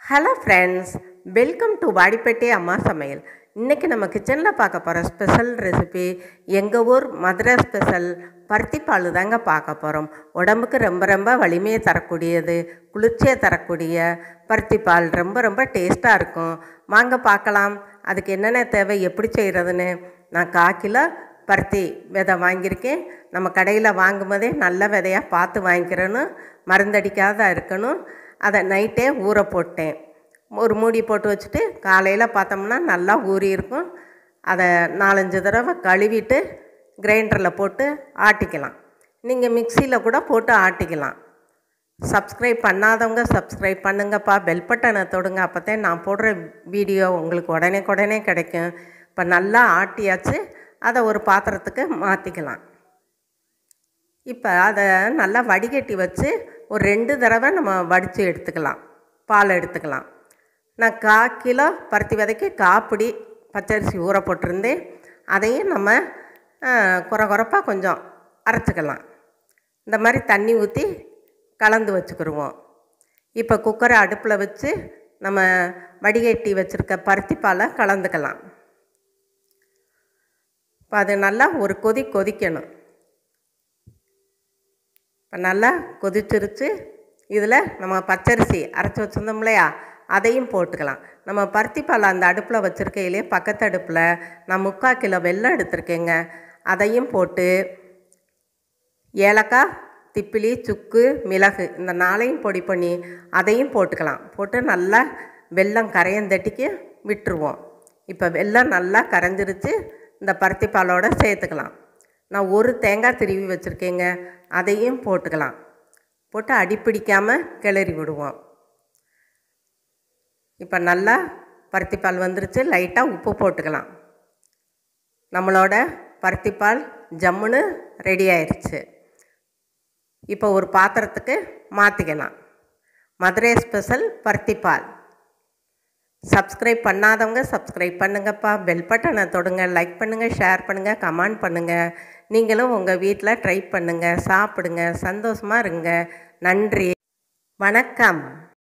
hello friends welcome to Vadipettai அம்மா சமையல் இன்றைக்கி நம்ம கிச்சனில் பார்க்க போகிற ஸ்பெஷல் ரெசிபி எங்கள் ஊர் மதுரை ஸ்பெஷல் பருத்தி பால் தாங்க பார்க்க போகிறோம் உடம்புக்கு ரொம்ப ரொம்ப வலிமையை தரக்கூடியது குளிர்ச்சியை தரக்கூடிய பருத்தி பால் ரொம்ப ரொம்ப டேஸ்ட்டாக இருக்கும் வாங்க பார்க்கலாம் அதுக்கு என்னென்ன தேவை எப்படி செய்கிறதுன்னு நான் கால் கிலோ பருத்தி விதை வாங்கியிருக்கேன் நம்ம கடையில் வாங்கும்போதே நல்ல விதையாக பார்த்து வாங்கிக்கிறணும் மருந்தடிக்காத இருக்கணும் அதை நைட்டே ஊற போட்டேன் ஒரு மூடி போட்டு வச்சுட்டு காலையில் பார்த்தோம்னா நல்லா ஊறி இருக்கும் அதை நாலஞ்சு தடவை கழுவிட்டு கிரைண்டரில் போட்டு ஆட்டிக்கலாம் நீங்கள் மிக்சியில் கூட போட்டு ஆட்டிக்கலாம் சப்ஸ்கிரைப் பண்ணாதவங்க சப்ஸ்கிரைப் பண்ணுங்கப்பா பெல் பட்டனை தொடுங்க அப்போதான் நான் போடுற வீடியோ உங்களுக்கு உடனே உடனே கிடைக்கும் இப்போ நல்லா ஆட்டியாச்சு அதை ஒரு பாத்திரத்துக்கு மாற்றிக்கலாம் இப்போ அதை நல்லா வடிகட்டி வச்சு ஒரு ரெண்டு தடவை நம்ம வடித்து எடுத்துக்கலாம் பால் எடுத்துக்கலாம் நான் கா கிலோ பருத்தி விதைக்கு காப்பிடி பச்சரிசி ஊற போட்டிருந்தேன் அதையும் நம்ம குறை குறைப்பாக கொஞ்சம் அரைச்சிக்கலாம் இந்த மாதிரி தண்ணி ஊற்றி கலந்து வச்சுக்கிடுவோம் இப்போ குக்கரை அடுப்பில் வச்சு நம்ம வடிகட்டி வச்சுருக்க பருத்தி பாலை கலந்துக்கலாம் இப்போ அது நல்லா ஒரு கொதி கொதிக்கணும் இப்போ நல்லா கொதிச்சிருச்சு இதில் நம்ம பச்சரிசி அரைச்சி வச்சுருந்தோம் இல்லையா அதையும் போட்டுக்கலாம் நம்ம பருத்தி பால் அந்த அடுப்பில் வச்சுருக்கையிலே பக்கத்து அடுப்பில் நான் முக்கால் கிலோ வெல்லம் எடுத்திருக்கேங்க அதையும் போட்டு ஏலக்காய் திப்பிலி சுக்கு மிளகு இந்த நாளையும் பொடி பண்ணி அதையும் போட்டுக்கலாம் போட்டு நல்லா வெல்லம் கரையந்தட்டிக்கு விட்டுருவோம் இப்போ வெல்லம் நல்லா கரைஞ்சிருச்சு இந்த பருத்தி பாலோடு சேர்த்துக்கலாம் நான் ஒரு தேங்காய் திருவி வச்சுருக்கேங்க அதையும் போட்டுக்கலாம் போட்டு அடிப்பிடிக்காமல் கிளறி விடுவோம் இப்போ நல்லா பருத்திப்பால் வந்துருச்சு லைட்டாக உப்பு போட்டுக்கலாம் நம்மளோட பருத்திப்பால் ஜம்முன்னு ரெடி ஆயிடுச்சு இப்போ ஒரு பாத்திரத்துக்கு மாற்றிக்கலாம் மதுரை ஸ்பெஷல் பருத்திப்பால் சப்ஸ்கிரைப் பண்ணாதவங்க சப்ஸ்கிரைப் பண்ணுங்கப்பா பெல் பட்டனை தொடுங்க லைக் பண்ணுங்கள் ஷேர் பண்ணுங்கள் கமெண்ட் பண்ணுங்கள் நீங்களும் உங்கள் வீட்டில் ட்ரை பண்ணுங்கள் சாப்பிடுங்க சந்தோஷமாக இருங்க நன்றி வணக்கம்